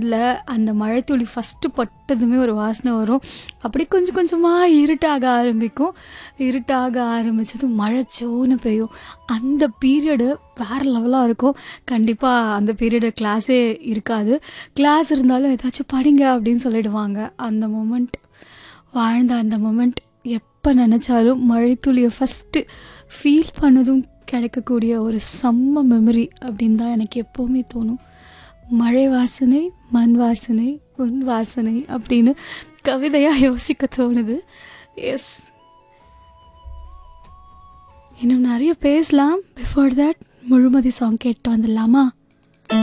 ரோட்டில் அந்த மழைத்துளி ஃபஸ்ட்டு பட்டதுமே ஒரு வாசனை வரும் அப்படி கொஞ்சம் கொஞ்சமாக இருட்டாக ஆரம்பிக்கும் இருட்டாக ஆரம்பிச்சதும் மழை சோன்னு பெய்யும் அந்த பீரியடு வேறு லெவலாக இருக்கும் கண்டிப்பாக அந்த பீரியடு கிளாஸே இருக்காது கிளாஸ் இருந்தாலும் ஏதாச்சும் படிங்க அப்படின்னு சொல்லிடுவாங்க அந்த மொமெண்ட் வாழ்ந்த அந்த மொமெண்ட் எப்போ நினச்சாலும் மழைத்துளியை ஃபஸ்ட்டு ஃபீல் பண்ணதும் கிடைக்கக்கூடிய ஒரு செம்ம மெமரி அப்படின்னு தான் எனக்கு எப்போவுமே தோணும் மழை வாசனை மண் வாசனை உன் வாசனை அப்படின்னு கவிதையாக யோசிக்க தோணுது எஸ் இன்னும் நிறைய பேசலாம் பிஃபோர் தட் முழுமதி சாங் கேட்டு வந்துடலாமா